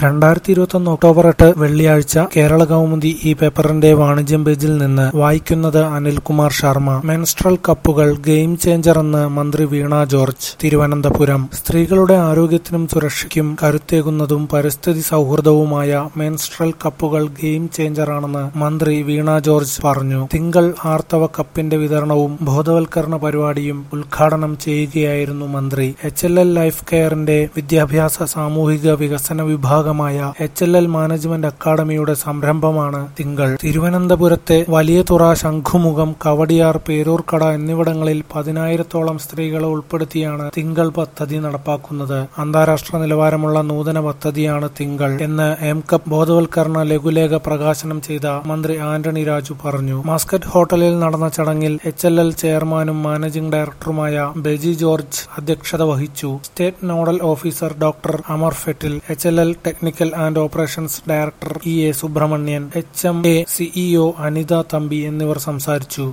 രണ്ടായിരത്തി ഇരുപത്തൊന്ന് ഒക്ടോബർ എട്ട് വെള്ളിയാഴ്ച കേരള കൗമുദി ഈ പേപ്പറിന്റെ വാണിജ്യം പേജിൽ നിന്ന് വായിക്കുന്നത് അനിൽകുമാർ ശർമ്മ മെൻസ്ട്രൽ കപ്പുകൾ ഗെയിം ചേഞ്ചർ എന്ന് മന്ത്രി വീണ ജോർജ് തിരുവനന്തപുരം സ്ത്രീകളുടെ ആരോഗ്യത്തിനും സുരക്ഷയ്ക്കും കരുത്തേകുന്നതും പരിസ്ഥിതി സൗഹൃദവുമായ മെൻസ്ട്രൽ കപ്പുകൾ ഗെയിം ചേഞ്ചറാണെന്ന് മന്ത്രി വീണ ജോർജ് പറഞ്ഞു തിങ്കൾ ആർത്തവ കപ്പിന്റെ വിതരണവും ബോധവൽക്കരണ പരിപാടിയും ഉദ്ഘാടനം ചെയ്യുകയായിരുന്നു മന്ത്രി എച്ച് എൽ എൽ ലൈഫ് കെയറിന്റെ വിദ്യാഭ്യാസ സാമൂഹിക വികസന വിഭാഗമായ എച്ച് എൽ എൽ മാനേജ്മെന്റ് അക്കാദമിയുടെ സംരംഭമാണ് തിങ്കൾ തിരുവനന്തപുരത്തെ വലിയതുറ ശംഖുമുഖം കവടിയാർ പേരൂർക്കട എന്നിവിടങ്ങളിൽ പതിനായിരത്തോളം സ്ത്രീകളെ ഉൾപ്പെടുത്തിയാണ് തിങ്കൾ പദ്ധതി നടപ്പാക്കുന്നത് അന്താരാഷ്ട്ര നിലവാരമുള്ള നൂതന പദ്ധതിയാണ് തിങ്കൾ എന്ന് എം കപ്പ് ബോധവൽക്കരണ ലഘുലേഖ പ്രകാശനം ചെയ്ത മന്ത്രി ആന്റണി രാജു പറഞ്ഞു മാസ്കറ്റ് ഹോട്ടലിൽ നടന്ന ചടങ്ങിൽ എച്ച് എൽ എൽ ചെയർമാനും മാനേജിംഗ് ഡയറക്ടറുമായ ബെജി ജോർജ് അധ്യക്ഷത വഹിച്ചു state nodal officer doctor Amar Fettle H L L technical and operations director E A Subramanian H M A CEO Anitha Thampi എന്നിവർ സംസാരിച്ചു